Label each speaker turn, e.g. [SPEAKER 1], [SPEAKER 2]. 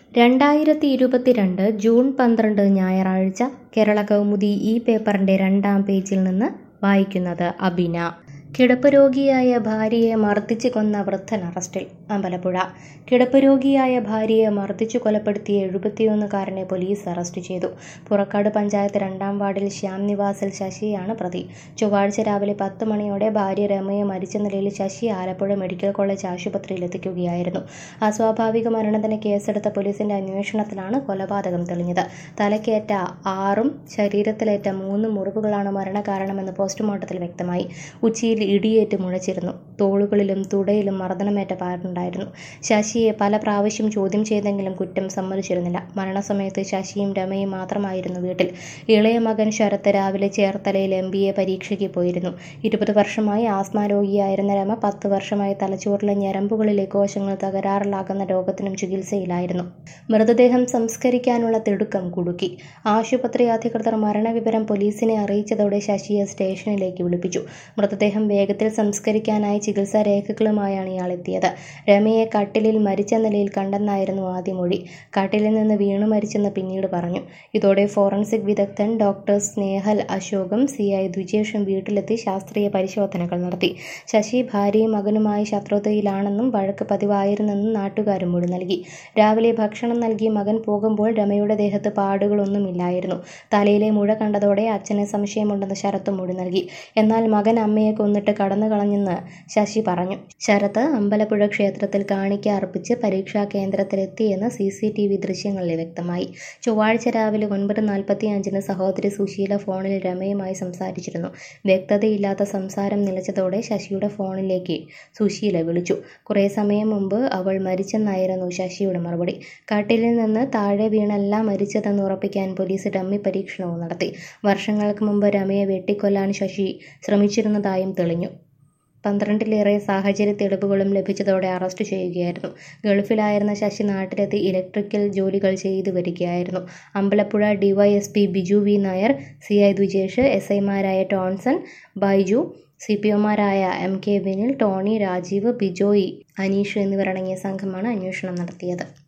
[SPEAKER 1] രണ്ടായിരത്തി ഇരുപത്തിരണ്ട് ജൂൺ പന്ത്രണ്ട് ഞായറാഴ്ച കേരള കൗമുദി ഈ പേപ്പറിൻ്റെ രണ്ടാം പേജിൽ നിന്ന് വായിക്കുന്നത് അബിന കിടപ്പ് രോഗിയായ ഭാര്യയെ മർദ്ദിച്ച് കൊന്ന വൃദ്ധൻ അറസ്റ്റിൽ അമ്പലപ്പുഴ കിടപ്പ് രോഗിയായ ഭാര്യയെ മർദ്ദിച്ചു കൊലപ്പെടുത്തിയ എഴുപത്തിയൊന്നുകാരനെ പോലീസ് അറസ്റ്റ് ചെയ്തു പുറക്കാട് പഞ്ചായത്ത് രണ്ടാം വാർഡിൽ ശ്യാം നിവാസിൽ ശശിയാണ് പ്രതി ചൊവ്വാഴ്ച രാവിലെ പത്ത് മണിയോടെ ഭാര്യ രമയെ മരിച്ച നിലയിൽ ശശി ആലപ്പുഴ മെഡിക്കൽ കോളേജ് ആശുപത്രിയിൽ എത്തിക്കുകയായിരുന്നു അസ്വാഭാവിക മരണത്തിന് കേസെടുത്ത പോലീസിന്റെ അന്വേഷണത്തിലാണ് കൊലപാതകം തെളിഞ്ഞത് തലക്കേറ്റ ആറും ശരീരത്തിലേറ്റ മൂന്ന് മുറിവുകളാണ് മരണകാരണമെന്ന് പോസ്റ്റ്മോർട്ടത്തിൽ വ്യക്തമായി ഉച്ചിയിൽ ഇടിയേറ്റ് മുഴച്ചിരുന്നു തോളുകളിലും തുടയിലും മർദ്ദനമേറ്റ പാടുണ്ടായിരുന്നു ശശിയെ പല പ്രാവശ്യം ചോദ്യം ചെയ്തെങ്കിലും കുറ്റം സമ്മതിച്ചിരുന്നില്ല മരണസമയത്ത് ശശിയും രമയും മാത്രമായിരുന്നു വീട്ടിൽ ഇളയ മകൻ ശരത്ത് രാവിലെ ചേർത്തലയിൽ എം ബി എ പരീക്ഷയ്ക്ക് പോയിരുന്നു ഇരുപത് വർഷമായി ആസ്മ രോഗിയായിരുന്ന രമ പത്ത് വർഷമായി തലച്ചോറിലെ ഞരമ്പുകളിലെ കോശങ്ങൾ തകരാറിലാകുന്ന രോഗത്തിനും ചികിത്സയിലായിരുന്നു മൃതദേഹം സംസ്കരിക്കാനുള്ള തിടുക്കം കുടുക്കി ആശുപത്രി അധികൃതർ മരണവിവരം പോലീസിനെ അറിയിച്ചതോടെ ശശിയെ സ്റ്റേഷനിലേക്ക് വിളിപ്പിച്ചു മൃതദേഹം വേഗത്തിൽ സംസ്കരിക്കാനായി ചികിത്സാ രേഖകളുമായാണ് ഇയാൾ എത്തിയത് രമയെ കട്ടിലിൽ മരിച്ച നിലയിൽ കണ്ടെന്നായിരുന്നു ആദ്യ മൊഴി കട്ടിലിൽ നിന്ന് വീണു മരിച്ചെന്ന് പിന്നീട് പറഞ്ഞു ഇതോടെ ഫോറൻസിക് വിദഗ്ധൻ ഡോക്ടർ സ്നേഹൽ അശോകും സി ഐ ദ്വിജേഷും വീട്ടിലെത്തി ശാസ്ത്രീയ പരിശോധനകൾ നടത്തി ശശി ഭാര്യയും മകനുമായി ശത്രുതയിലാണെന്നും വഴക്ക് പതിവായിരുന്നെന്നും നാട്ടുകാരും മൊഴി നൽകി രാവിലെ ഭക്ഷണം നൽകി മകൻ പോകുമ്പോൾ രമയുടെ ദേഹത്ത് പാടുകളൊന്നുമില്ലായിരുന്നു തലയിലെ മുഴ കണ്ടതോടെ അച്ഛന് സംശയമുണ്ടെന്ന് ശരത്ത് മൊഴി നൽകി എന്നാൽ മകൻ അമ്മയെ കൊന്നിട്ട് കടന്നു കളഞ്ഞെന്ന് ശശി പറഞ്ഞു ശരത്ത് അമ്പലപ്പുഴ ക്ഷേത്രത്തിൽ കാണിക്ക അർപ്പിച്ച് പരീക്ഷാ കേന്ദ്രത്തിലെത്തിയെന്ന് സി സി ടി വി ദൃശ്യങ്ങളിൽ വ്യക്തമായി ചൊവ്വാഴ്ച രാവിലെ ഒൻപത് നാൽപ്പത്തി അഞ്ചിന് സഹോദരി സുശീല ഫോണിൽ രമയുമായി സംസാരിച്ചിരുന്നു വ്യക്തതയില്ലാത്ത സംസാരം നിലച്ചതോടെ ശശിയുടെ ഫോണിലേക്ക് സുശീല വിളിച്ചു കുറേ സമയം മുമ്പ് അവൾ മരിച്ചെന്നായിരുന്നു ശശിയുടെ മറുപടി കട്ടിലിൽ നിന്ന് താഴെ വീണല്ല മരിച്ചതെന്ന് ഉറപ്പിക്കാൻ പോലീസ് ഡമ്മി പരീക്ഷണവും നടത്തി വർഷങ്ങൾക്ക് മുമ്പ് രമയെ വെട്ടിക്കൊല്ലാൻ ശശി ശ്രമിച്ചിരുന്നതായും തെളിഞ്ഞു പന്ത്രണ്ടിലേറെ സാഹചര്യ തെളിവുകളും ലഭിച്ചതോടെ അറസ്റ്റ് ചെയ്യുകയായിരുന്നു ഗൾഫിലായിരുന്ന ശശി നാട്ടിലെത്തി ഇലക്ട്രിക്കൽ ജോലികൾ ചെയ്തു വരികയായിരുന്നു Ambalappuzha DYSP Biju V Nair C I Dwijesh S ഐമാരായ ടോൺസൺ ബൈജു സി പി ഒമാരായ എം കെ വിനിൽ ടോണി രാജീവ് ബിജോയി അനീഷ് എന്നിവരടങ്ങിയ സംഘമാണ് അന്വേഷണം നടത്തിയത്